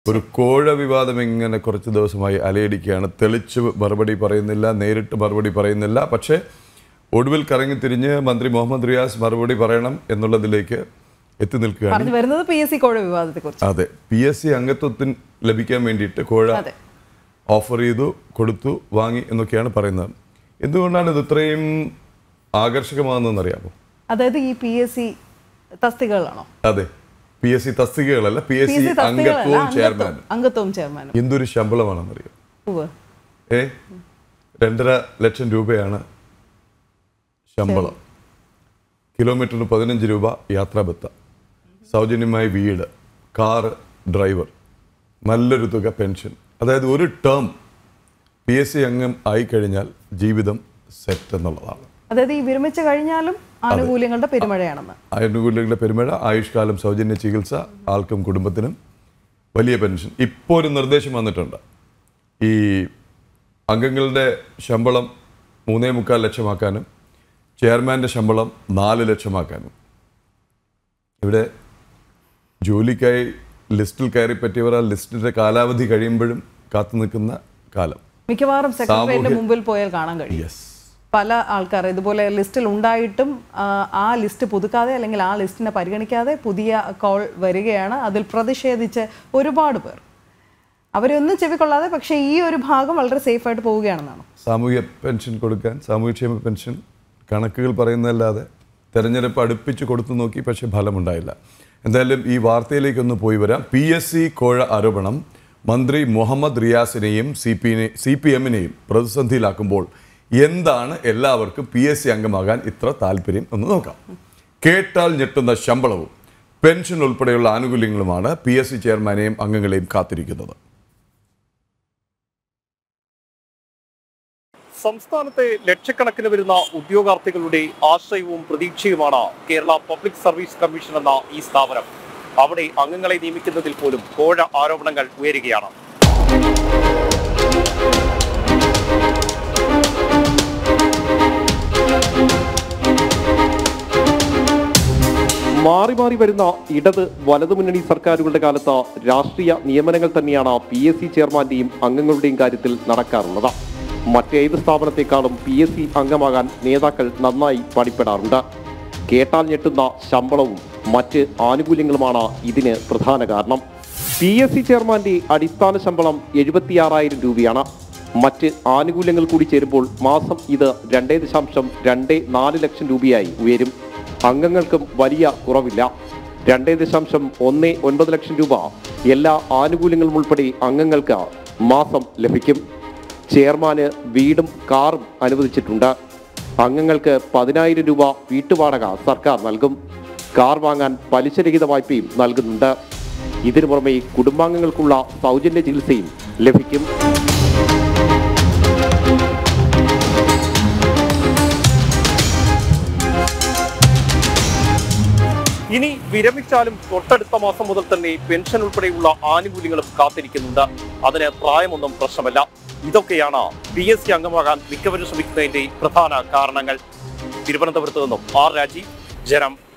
ഒരു കോഴ വിവാദം ഇങ്ങനെ കുറച്ച് ദിവസമായി അലയടിക്കുകയാണ് തെളിച്ച് മറുപടി പറയുന്നില്ല നേരിട്ട് മറുപടി പറയുന്നില്ല പക്ഷേ ഒടുവിൽ കറങ്ങി തിരിഞ്ഞ് മന്ത്രി മുഹമ്മദ് റിയാസ് മറുപടി പറയണം എന്നുള്ളതിലേക്ക് എത്തി നിൽക്കുകയാണ് പറഞ്ഞു വരുന്നത് പി എസ് സി കോഴ വിവാദത്തെ കുറിച്ച് അതെ പി എസ് സി അംഗത്വത്തിന് ലഭിക്കാൻ വേണ്ടിയിട്ട് കോഴ അതെ. ഓഫർ ചെയ്തു കൊടുത്തു വാങ്ങി എന്നൊക്കെയാണ് പറയുന്നത് എന്തുകൊണ്ടാണ് ഇത് ഇത്രയും ആകർഷകമാകുന്നതെന്ന് അറിയാമോ അതായത് ഈ പി എസ് സി തസ്തികകളാണോ അതെ പി എസ് സി തസ്തികകളല്ല P P S S C C തസ്തികകളല്ല അംഗത്വവും അംഗത്വം ചെയർമാനും അംഗത്വവും ചെയർമാനും എന്തൊരു ശമ്പളമാണെന്നറിയോ ഉവ്വ്. ഏ രണ്ടര ലക്ഷം രൂപയാണ് ശമ്പളം കിലോമീറ്ററിന് പതിനഞ്ച് രൂപ യാത്രാബത്ത സൗജന്യമായ വീട് കാറ് ഡ്രൈവർ നല്ലൊരു തുക പെൻഷൻ അതായത് ഒരു ടേം പി എസ് സി അംഗം ആയിക്കഴിഞ്ഞാൽ ജീവിതം സെറ്റ് എന്നുള്ളതാണ് അതായത് ഈ വിരമിച്ചു കഴിഞ്ഞാലും ആനുകൂല്യങ്ങളുടെ പെരുമഴയാണെന്ന് ആനുകൂല്യങ്ങളുടെ പെരുമഴ ആയുഷ്കാലം സൗജന്യ ചികിത്സ ആൾക്കും കുടുംബത്തിനും വലിയ പെൻഷൻ ഇപ്പോൾ ഒരു നിർദ്ദേശം വന്നിട്ടുണ്ട് ഈ അംഗങ്ങളുടെ ശമ്പളം മൂന്നേ മുക്കാൽ ലക്ഷമാക്കാനും ചെയർമാൻ്റെ ശമ്പളം നാല് ലക്ഷമാക്കാനും ഇവിടെ ജോലിക്കായി ലിസ്റ്റിൽ കയറി പറ്റിയവർ ആ ലിസ്റ്റിൻ്റെ കാലാവധി കഴിയുമ്പോഴും കാത്തു നിൽക്കുന്ന കാലം മിക്കവാറും സെക്രട്ടറിയേറ്റിന്റെ സാമൂഹ്യ- മുമ്പിൽ മുമ്പിൽ പോയാൽ കാണാൻ കഴിയും യെസ് പല ആൾക്കാർ ഇതുപോലെ ലിസ്റ്റിൽ ഉണ്ടായിട്ടും ആ, ആ ലിസ്റ്റ് പുതുക്കാതെ അല്ലെങ്കിൽ ആ ലിസ്റ്റിനെ പരിഗണിക്കാതെ പുതിയ കോൾ വരികയാണ് അതിൽ പ്രതിഷേധിച്ച് ഒരുപാട് പേർ അവരൊന്നും ചെവിക്കൊള്ളാതെ പക്ഷേ ഈ ഒരു ഭാഗം വളരെ സേഫ് ആയിട്ട് പോവുകയാണെന്നാണ് സാമൂഹ്യ പെൻഷൻ കൊടുക്കാൻ സാമൂഹ്യക്ഷേമ പെൻഷൻ കണക്കുകൾ പറയുന്നതല്ലാതെ തെരഞ്ഞെടുപ്പ് അടുപ്പിച്ച് കൊടുത്തു നോക്കി പക്ഷേ ഫലമുണ്ടായില്ല എന്തായാലും ഈ വാർത്തയിലേക്കൊന്ന് പോയി വരാം പി എസ് സി കോഴ ആരോപണം മന്ത്രി മുഹമ്മദ് റിയാസിനെയും സി പിനെ സി പി എമ്മിനെയും പ്രതിസന്ധിയിലാക്കുമ്പോൾ എന്താണ് എല്ലാവർക്കും പി എസ് സി അംഗമാകാൻ ഇത്ര താല്പര്യം എന്ന് നോക്കാം കേട്ടാൽ ഞെട്ടുന്ന ശമ്പളവും പെൻഷൻ ഉൾപ്പെടെയുള്ള ആനുകൂല്യങ്ങളുമാണ് പി എസ് സി ചെയർമാനെയും അംഗങ്ങളെയും കാത്തിരിക്കുന്നത് സംസ്ഥാനത്തെ ലക്ഷക്കണക്കിന് വരുന്ന ഉദ്യോഗാർത്ഥികളുടെ ആശ്രയവും പ്രതീക്ഷയുമാണ് കേരള പബ്ലിക് സർവീസ് കമ്മീഷൻ എന്ന ഈ സ്ഥാപനം അവിടെ അംഗങ്ങളെ നിയമിക്കുന്നതിൽ പോലും കോഴ ആരോപണങ്ങൾ ഉയരുകയാണ് മാറി മാറി വരുന്ന ഇടത് വലതുമുന്നണി സർക്കാരുകളുടെ കാലത്ത് രാഷ്ട്രീയ നിയമനങ്ങൾ തന്നെയാണ് പി എസ് സി ചെയർമാന്റെയും അംഗങ്ങളുടെയും കാര്യത്തിൽ നടക്കാറുള്ളത് മറ്റേത് സ്ഥാപനത്തെക്കാളും പി എസ് സി അംഗമാകാൻ നേതാക്കൾ നന്നായി പണിപ്പെടാറുണ്ട് കേട്ടാൽ ഞെട്ടുന്ന ശമ്പളവും മറ്റ് ആനുകൂല്യങ്ങളുമാണ് ഇതിന് പ്രധാന കാരണം പി എസ് സി ചെയർമാന്റെ അടിസ്ഥാന ശമ്പളം എഴുപത്തിയാറായിരം രൂപയാണ് മറ്റ് ആനുകൂല്യങ്ങൾ കൂടി ചേരുമ്പോൾ മാസം ഇത് രണ്ടേ ദശാംശം രണ്ട് നാല് ലക്ഷം രൂപയായി ഉയരും അംഗങ്ങൾക്കും വലിയ കുറവില്ല രണ്ടേ ദശാംശം ഒന്ന് ഒൻപത് ലക്ഷം രൂപ എല്ലാ ആനുകൂല്യങ്ങളും ഉൾപ്പെടെ അംഗങ്ങൾക്ക് മാസം ലഭിക്കും ചെയർമാന് വീടും കാറും അനുവദിച്ചിട്ടുണ്ട് അംഗങ്ങൾക്ക് പതിനായിരം രൂപ വീട്ടുവാടക സർക്കാർ നൽകും കാർ വാങ്ങാൻ പലിശരഹിത വായ്പയും നൽകുന്നുണ്ട് ഇതിനു പുറമെ കുടുംബാംഗങ്ങൾക്കുള്ള സൗജന്യ ചികിത്സയും ലഭിക്കും ഇനി വിരമിച്ചാലും തൊട്ടടുത്ത മാസം മുതൽ തന്നെ പെൻഷൻ ഉൾപ്പെടെയുള്ള ആനുകൂല്യങ്ങളും കാത്തിരിക്കുന്നുണ്ട് അതിന് പ്രായമൊന്നും പ്രശ്നമല്ല ഇതൊക്കെയാണ് പി എസ് സി അംഗമാകാൻ മിക്കവരും ശ്രമിക്കുന്നതിന്റെ പ്രധാന കാരണങ്ങൾ തിരുവനന്തപുരത്ത് നിന്നും ആർ രാജീവ് ജനം